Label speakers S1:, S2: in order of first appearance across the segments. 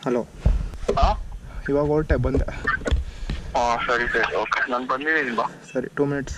S1: Hello
S2: ಹಾಂ
S1: ಇವಾಗ ಹೊರಟೆ ಬಂದೆ
S2: ಹಾಂ ಸರಿ ಸರಿ ಓಕೆ ನಾನು ಬಂದಿದ್ದೀನಿ ಬಾ
S1: ಸರಿ ಟೂ ಮಿನಿಟ್ಸ್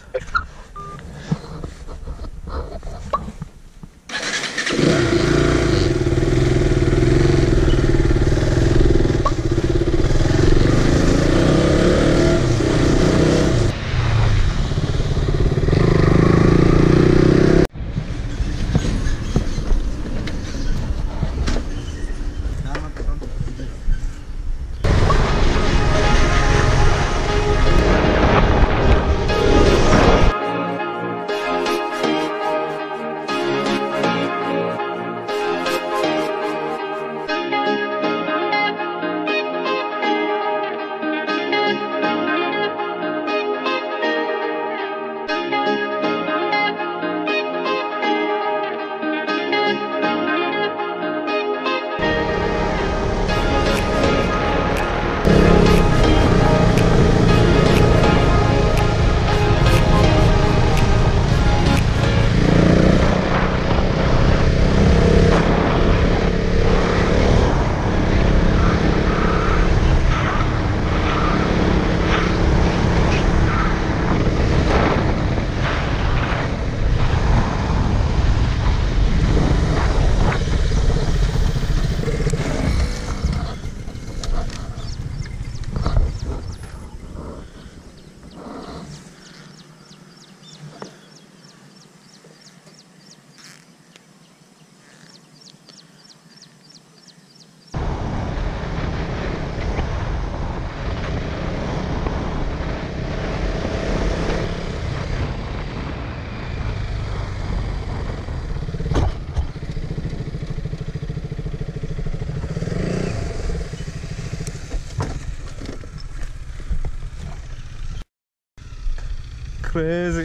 S1: ಕ್ರೇಜಿ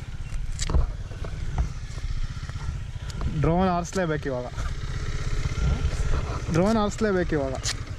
S1: ಡ್ರೋನ್ ಆರಿಸ್ಲೇಬೇಕು ಇವಾಗ ಡ್ರೋನ್ ಆರಿಸ್ಲೇಬೇಕು ಇವಾಗ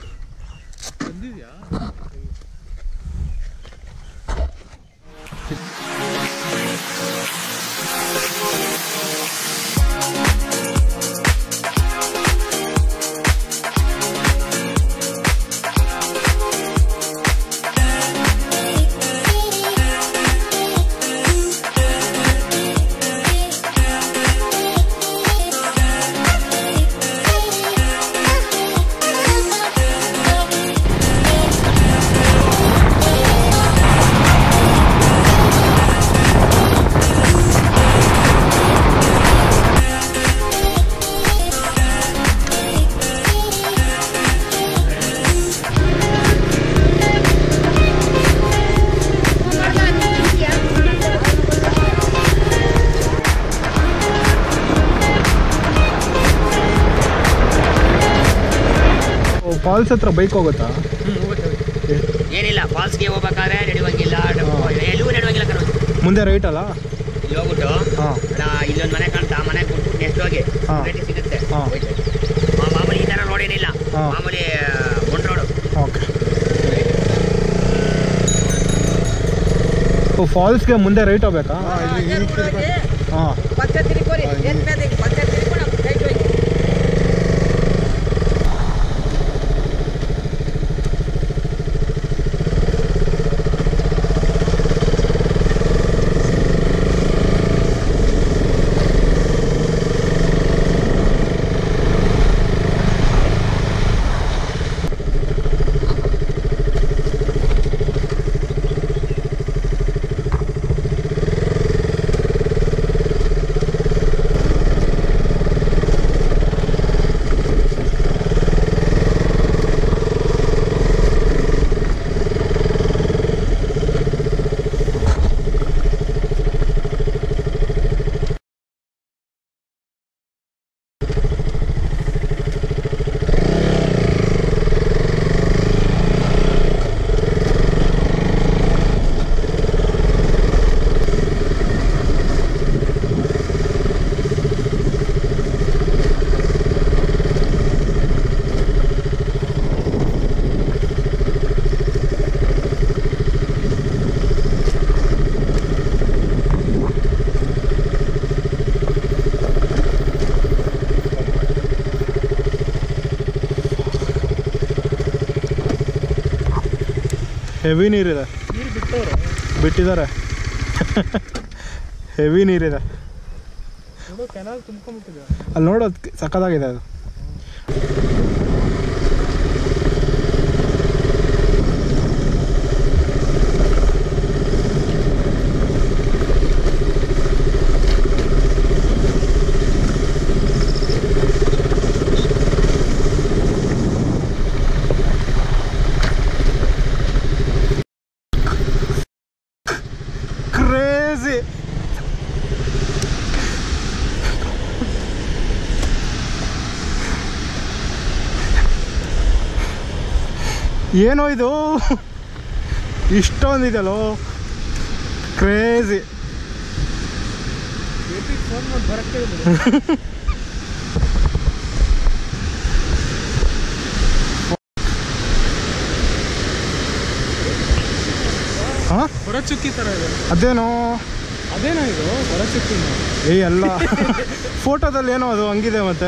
S1: ಫಾಲ್ಸ್ ಹತ್ರ ಬೈಕ್ ಹೋಗುತ್ತಾ
S3: ಏನಿಲ್ಲ ಫಾಲ್ಸ್ಗೆ ಹೋಗ್ಬೇಕಾದ್ರೆ ನಡೆಯುವಂಗಿಲ್ಲ ಎಲ್ಲೂ ನಡೆಯುವಂಗಿಲ್ಲ ಕಣ
S1: ಮುಂದೆ ರೈಟ್ ಅಲ್ಲ
S3: ಇಲ್ಲಿ ಹೋಗ್ಬಿಟ್ಟು
S1: ಹಾಂ
S3: ನಾ ಇಲ್ಲೊಂದು ಮನೆ ಕಾಣ್ತಾ ಮನೆ ಕೊಟ್ಬಿಟ್ಟು ನೆಕ್ಸ್ಟ್ ಹೋಗಿ
S1: ಹಾ.
S3: ಭೇಟಿ ಸಿಗುತ್ತೆ
S1: ಹಾ.
S3: ಹೋಯ್ತು. ಮಾ- ಮಾಮೂಲಿ ಈ ಥರ ರೋಡ್ ಏನಿಲ್ಲ
S1: ಹಾ.
S3: ಮಾಮೂಲಿ ಮುಂಡ್ ರೋಡು
S1: ಓಕೆ ಫಾಲ್ಸ್ಗೆ ಮುಂದೆ ರೈಟ್ ಹೋಗ್ಬೇಕಾ ಹಾಂ
S4: ಪಕ್ಕ ತಿರ್ಕೋರಿ ಏನ್ ಬೇಡ ಪಕ್ಕ ತಿರ್ಕೊಂಡು ರೈಟ್ ಹೋಗಿ
S1: ಓ ಹೆವಿ ನೀರಿದೆ
S5: ನೀರು ಬಿಟ್ಟವ್ರೆ
S1: ಬಿಟ್ಟಿದ್ದಾರೆ ಹೆವಿ ನೀರಿದೆ
S5: ನೋಡು ಕೆನಾಲ್ ತುಂಬ್ಕೊಂಡ್ಬಿಟ್ಟಿದೆ
S1: ಅಲ್ಲಿ ನೋಡೋದು ಸಕ್ಕತ್ತಾಗಿದೆ ಅದು ಕ್ರೇಜಿ ಏನೋ ಇದು ಇಷ್ಟೊಂದಿದೆಯಲ್ಲೋ ಕ್ರೇಜಿ
S5: ಎಪಿಗೆ ಫೋನ್ ಮಾಡಿ ಬರಕ್ಕೆ ಹೇಳಿದ್ರು
S1: ಹಾಂ
S5: ಹೊರ ಚುಕ್ಕಿ ಥರ ಇದೆ
S1: ಅದೇನೋ
S5: ಅದೇನೋ ಇದು ಹೊರ ಚುಕ್ಕಿನ
S1: ಏ ಅಲ್ಲ ಫೋಟೋದಲ್ಲಿ ಏನೋ ಅದು ಹಂಗಿದೆ ಮತ್ತೆ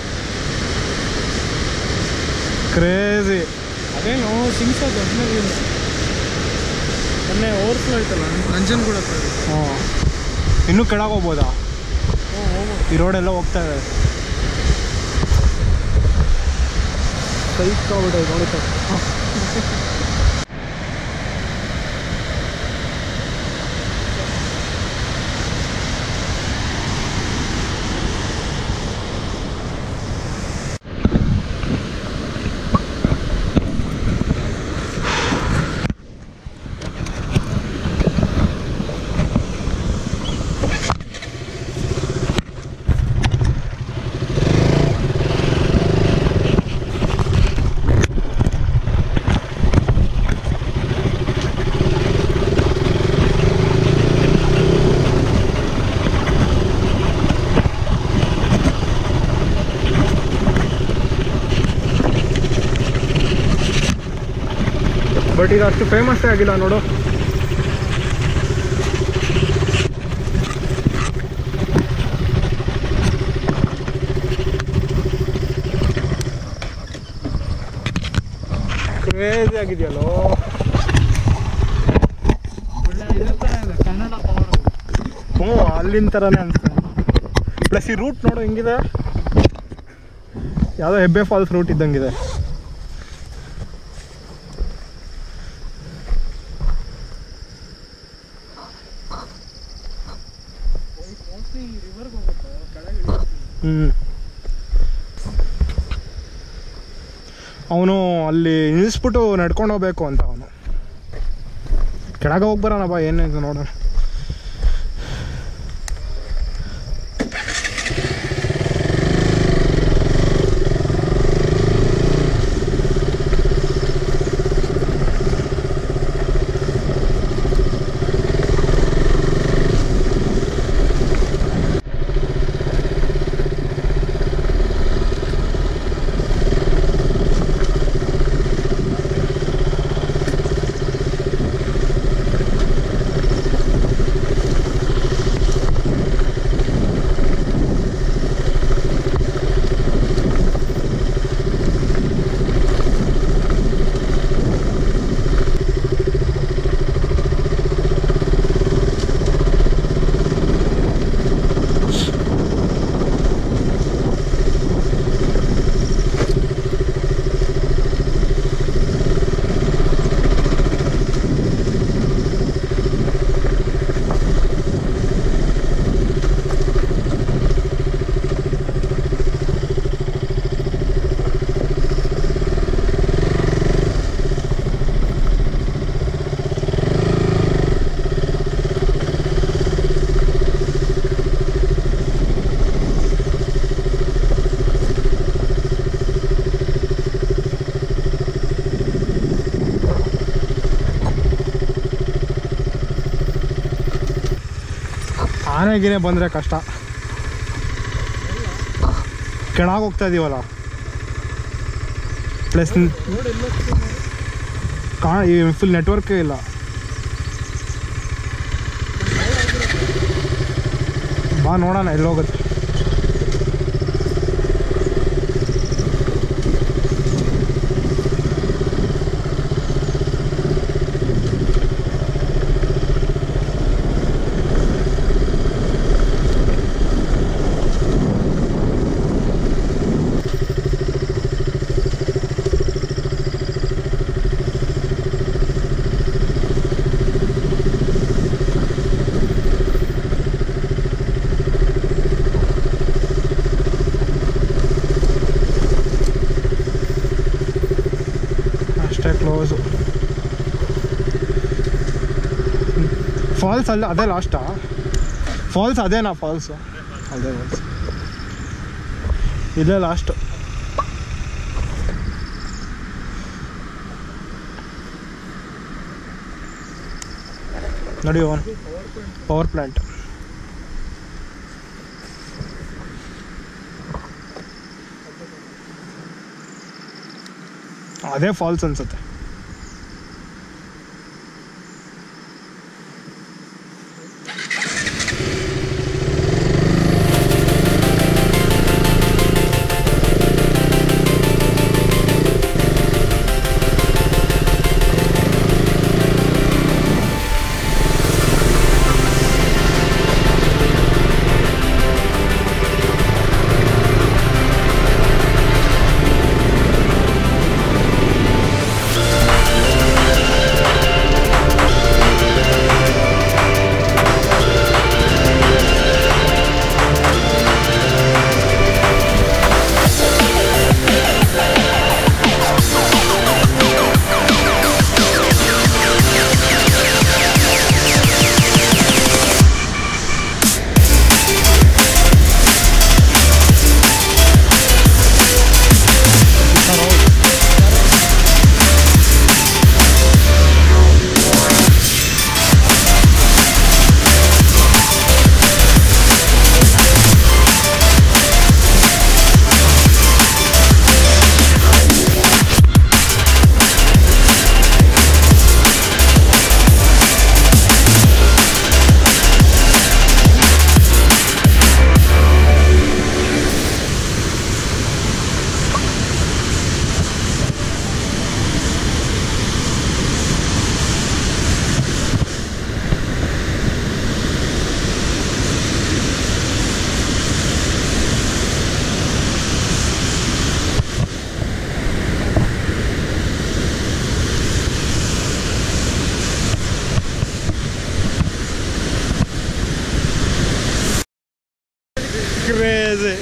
S1: ಕ್ರೇಜಿ
S5: ಅದೇನೋ ಸಿಂಸ ದೊಡ್ಡನಾಗಿಲ್ಲ ಮೊನ್ನೆ ಓವರ್ಫ್ಲೋ ಆಯ್ತಲ್ಲ ನಂಜನಗೂಡ ಹತ್ರ ಇದೆ.
S1: ಹ್ಞೂ ಇನ್ನೂ ಕೆಳಗೆ ಹೋಗ್ಬೋದಾ
S5: ಹ್ಞೂ ಹೋಗ್ಬೋದು
S1: ಈ ರೋಡೆಲ್ಲ ಹೋಗ್ತಾ ಇದೆ
S5: ಸೈಕ್ ಆಗ್ಬಿಟ್ಟೆ ನೋಡುತ್ತೆ
S1: ಬಟ್ ಇದು ಅಷ್ಟು ಫೇಮಸ್ಸೇ ಆಗಿಲ್ಲ ನೋಡು ಕ್ರೇಜಿ ಆಗಿದೆಯಲ್ಲೋ
S5: ಒಳ್ಳೆ ಇದ್ರ ಥರ ಇದೆ ಕನ್ನಡ ಪವರ್
S1: ಹ್ಞೂ ಅಲ್ಲಿನ ಥರನೇ ಅನ್ಸುತ್ತೆ ಪ್ಲಸ್ ಈ ರೂಟ್ ನೋಡು ಹೆಂಗಿದೆ ಯಾವುದೋ ಹೆಬ್ಬೆ ಫಾಲ್ಸ್ ರೂಟ್ ಇದ್ದಂಗಿದೆ
S5: ಮೋಸ್ಟ್ಲಿ ರಿವರ್ಗೆ ಹೋಗುತ್ತೆ ಕೆಳಗೆ ಇಳಿಯುತ್ತೆ.
S1: ಹ್ಞೂ ಅವನು ಅಲ್ಲಿ ನಿಲ್ಲಿಸ್ಬಿಟ್ಟು ನಡ್ಕೊಂಡು ಹೋಗ್ಬೇಕು ಅಂತ ಅವನು ಕೆಳಗೆ ಹೋಗಿ ಬರೋಣ ಬಾ ಏನಾಯ್ತು ನೋಡೋಣ ಆನೆ ಗಿನೆ ಬಂದರೆ ಕಷ್ಟ ಕೆಳಗೆ ಹೋಗ್ತಾ ಇದೀವಲ್ಲ ಪ್ಲಸ್
S5: ನೋಡಿ ಎಲ್ಲ
S1: ಕಾ ಈ ಫುಲ್ ನೆಟ್ವರ್ಕೇ ಇಲ್ಲ ಬಾ ನೋಡೋಣ ಎಲ್ಲಿ ಹೋಗುತ್ತೆ ಅಷ್ಟೇ ಕ್ಲೋಸು ಫಾಲ್ಸ್ ಅಲ್ಲ ಅದೇ ಲಾಸ್ಟಾ ಫಾಲ್ಸ್ ಅದೇನಾ ಫಾಲ್ಸು ಅದೇ ಫಾಲ್ಸ್ ಇದೇ ಲಾಸ್ಟು ನೋಡಿ ಅವನು ಪವರ್ ಪ್ಲ್ಯಾಂಟ್ ಅದೇ ಫಾಲ್ಸ್ ಅನ್ಸುತ್ತೆ ಕ್ರೇಜಿ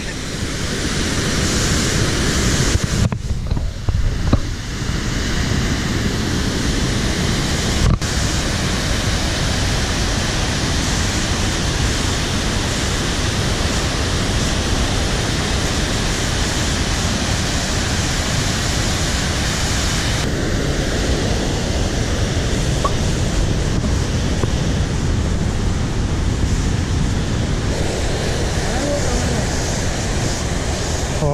S1: ಓ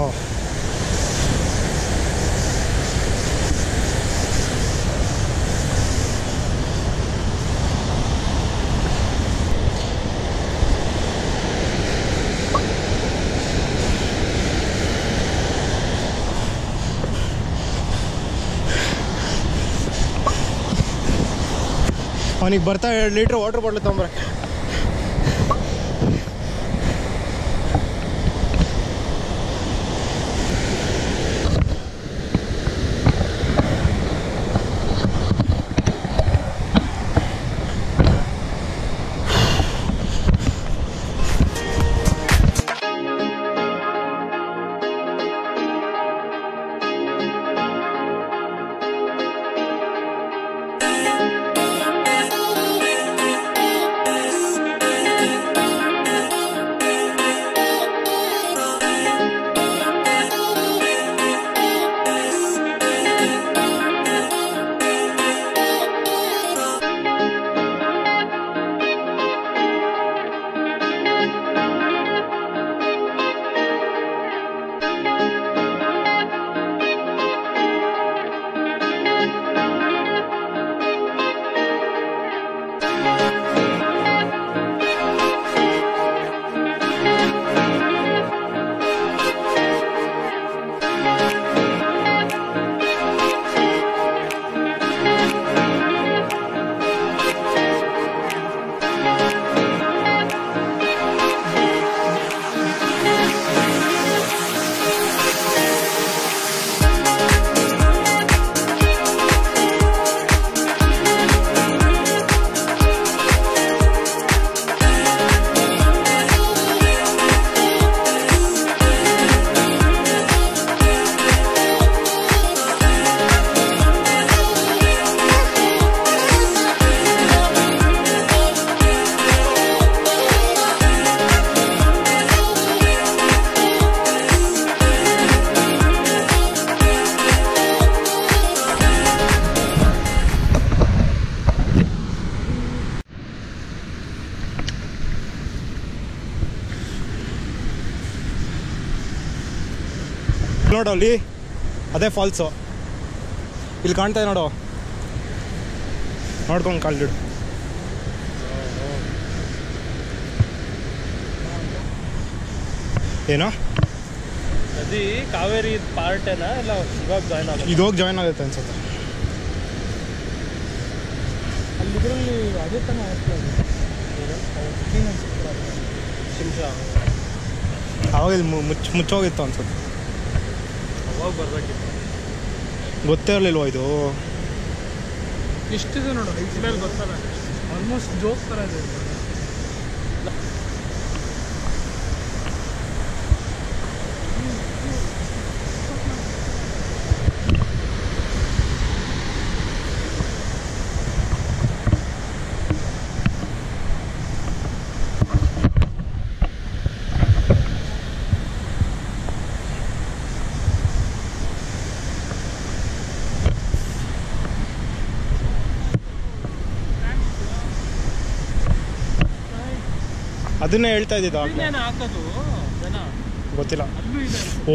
S1: ಅವನಿಗೆ ಬರ್ತಾ ಎರಡು ಲೀಟ್ರ್ ವಾಟರ್ ಬಾಟ್ಲ್ ತೊಗೊಂಬರಕ್ಕೆ ನೋಡು ಅಲ್ಲಿ ಅದೇ ಫಾಲ್ಸು ಇಲ್ಲಿ ಕಾಣ್ತಾ ಇದೆ ನೋಡು ನೋಡ್ಕೊಂಡು ಕಾಲ್ಡಿಡು ಏನೋ
S5: ನದಿ ಕಾವೇರಿ ಪಾರ್ಟೇನಾ ಇಲ್ಲ ಇವಾಗ ಜಾಯ್ನ್ ಆಗೋದು
S1: ಇದು ಹೋಗಿ ಜಾಯ್ನ್ ಆಗುತ್ತೆ ಅನ್ಸುತ್ತೆ
S5: ಅಲ್ಲಿ ಇದರಲ್ಲಿ ಅದೇ ಥರ ಶಿಂಷ
S1: ಆವಾಗ ಇಲ್ಲಿ ಮು- ಮುಚ್ಚ ಮುಚ್ಚೋಗಿತ್ತು ಅನ್ಸುತ್ತೆ
S5: ಅವಾಗ ಬರ್ಬೇಕಿತ್ತು
S1: ಗೊತ್ತೇ ಇರಲಿಲ್ವ ಇದು
S5: ಇಷ್ಟಿದೆ ನೋಡು ಹೈಟ್ ಮೇಲೆ ಗೊತ್ತಲ್ಲ ಆಲ್ಮೋಸ್ಟ್ ಜೋಕ್ ಥರ ಇದೆ ಇದು.
S1: ಅದನ್ನೇ ಹೇಳ್ತಾ ಇದ್ದಿದ್ದು ಆಗ್ಲೇ.
S5: ಇನ್ನೇನು ಹಾಕೋದು ಜನ
S1: ಗೊತ್ತಿಲ್ಲ
S5: ಅಲ್ಲೂ ಇದೆ
S1: ಓ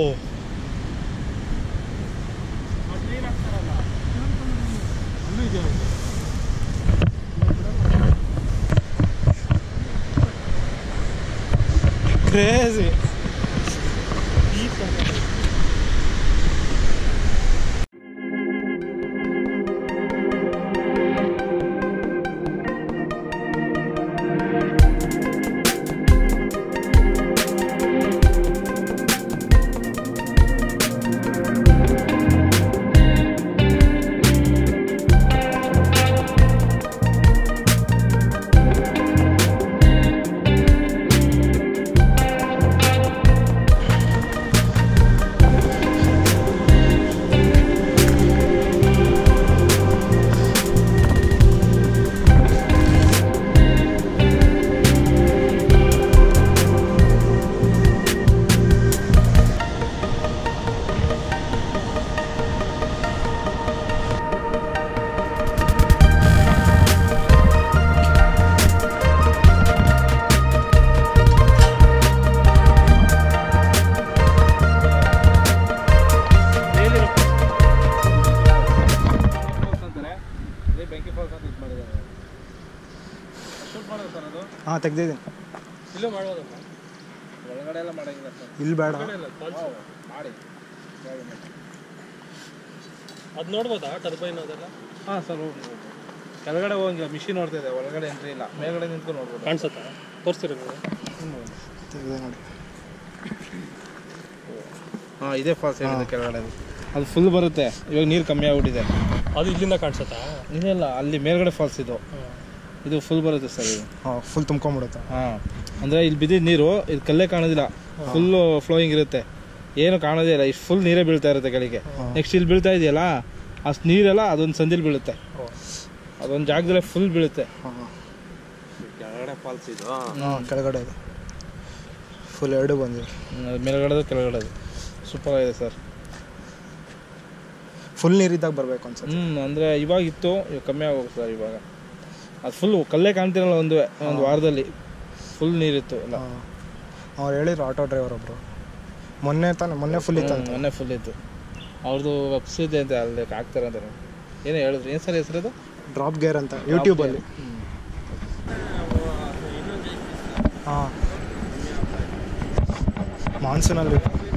S5: ಕ್ಲೀನ್ ಆಗ್ತಾರಲ್ಲ ಅಲ್ಲೂ ಇದೆ ಒಂದು.
S1: ಕ್ರೇಜಿ
S5: ಬೆಂಕಿ ಫಾಲ್ಸ್ ಅಂತ ಇದು ಮಾಡಿದ್ದಾರೆ ಶೂಟ್ ಮಾಡೋದು ಸರ್ ಅದು
S1: ಹಾಂ ತೆಗ್ದಿದ್ದೀನಿ
S5: ಇಲ್ಲೂ ಮಾಡ್ಬೋದಪ್ಪ ಒಳಗಡೆ ಎಲ್ಲ ಮಾಡಂಗಿಲ್ಲ ಸರ್
S1: ಇಲ್ಲಿ ಬೇಡ
S5: ಮಾಡಿ ಅದು ನೋಡ್ಬೋದಾ ಟರ್ಬೈನ್ ಅದೆಲ್ಲ ಹಾಂ ಸರ್ ಹೋಗಿ ಕೆಳಗಡೆ ಹೋಗಿಲ್ಲ ಮಿಷಿನ್ ನೋಡ್ತಾ ಇದೆ ಒಳಗಡೆ ಎಂಟ್ರಿ ಇಲ್ಲ ಮೇಲ್ಗಡೆ ನಿಂತ್ಕೊಂಡು ನೋಡ್ಬೋದು ಕಾಣಿಸುತ್ತಾ ತೋರಿಸ್ತೀರ
S1: ತೆಗ್ದೆ ನೋಡಿ
S5: ಹಾಂ ಇದೇ ಫಾಲ್ಸ್ ಏನಿದೆ ಕೆಳಗಡೆ ಅದು ಫುಲ್ ಬರುತ್ತೆ ಇವಾಗ ನೀರು ಕಮ್ಮಿ ಆಗ್ಬಿಟ್ಟಿದೆ
S6: ಅದು ಇಲ್ಲಿಂದ ಕಾಣಿಸುತ್ತಾ
S5: ಇಲ್ಲ ಅಲ್ಲಿ ಮೇಲ್ಗಡೆ ಫಾಲ್ಸ್ ಇದು ಇದು ಫುಲ್ ಬರುತ್ತೆ ಸರ್ ಇದು
S1: ಹಾಂ ಫುಲ್ ತುಂಬ್ಕೊಂಬಿಡುತ್ತೆ
S5: ಹಾಂ ಅಂದರೆ ಇಲ್ಲಿ ಬಿದ್ದಿದ್ದ ನೀರು ಇದು ಕಲ್ಲೇ ಕಾಣೋದಿಲ್ಲ ಫುಲ್ಲು ಫ್ಲೋಯಿಂಗ್ ಇರುತ್ತೆ ಏನು ಕಾಣೋದೇ ಇಲ್ಲ ಇಷ್ಟು ಫುಲ್ ನೀರೇ ಬೀಳ್ತಾ ಇರುತ್ತೆ ಕೆಳಗೆ ನೆಕ್ಸ್ಟ್ ಇಲ್ಲಿ ಬೀಳ್ತಾ ಇದೆಯಲ್ಲ ಅಷ್ಟು ನೀರೆಲ್ಲ ಅದೊಂದು ಸಂದಿಲ್ ಬೀಳುತ್ತೆ ಅದೊಂದು ಜಾಗದಲ್ಲೇ ಫುಲ್ ಬೀಳುತ್ತೆ
S1: ಹಾಂ
S5: ಕೆಳಗಡೆ ಫಾಲ್ಸ್ ಇದು
S1: ಹಾಂ ಕೆಳಗಡೆ ಇದೆ ಫುಲ್ ಎರಡು ಬಂದಿದೆ
S5: ಮೇಲ್ಗಡೆದು ಕೆಳಗಡೆದು ಸೂಪರ್ ಆಗಿದೆ ಸರ್
S1: ಫುಲ್ ನೀರಿದ್ದಾಗ ಬರಬೇಕು ಅನ್ಸುತ್ತೆ
S5: ಹ್ಞೂ ಅಂದರೆ ಇವಾಗ ಇತ್ತು ಇವಾಗ ಕಮ್ಮಿ ಆಗೋಗುತ್ತೆ ಸರ್ ಇವಾಗ ಅದು ಫುಲ್ ಕಲ್ಲೇ ಕಾಣ್ತಿರಲ್ಲ ಒಂದು ಒಂದು ವಾರದಲ್ಲಿ ಫುಲ್ ನೀರಿತ್ತು ಎಲ್ಲ
S1: ಹಾಂ ಅವ್ರು ಹೇಳಿದ್ರು ಆಟೋ ಡ್ರೈವರ್ ಒಬ್ಬರು ಮೊನ್ನೆ ತಾನೆ ಮೊನ್ನೆ ಫುಲ್ ಇತ್ತಂತೆ
S5: ಮೊನ್ನೆ ಫುಲ್ ಇತ್ತು ಅವ್ರದ್ದು ವೆಬ್ಸೈಟ್ ಇದೆ ಅಂತ ಅಲ್ಲಿ ಹಾಕ್ತಾರೆ ಅಂತ ಏನೋ ಹೇಳಿದ್ರು ಏನು ಸರ್ ಹೆಸರದು
S1: ಡ್ರಾಪ್ ಗೇರ್ ಅಂತ ಯೂಟ್ಯೂಬಲ್ಲಿ ಹಾಂ ಮಾನ್ಸೂನಲ್ಲಿ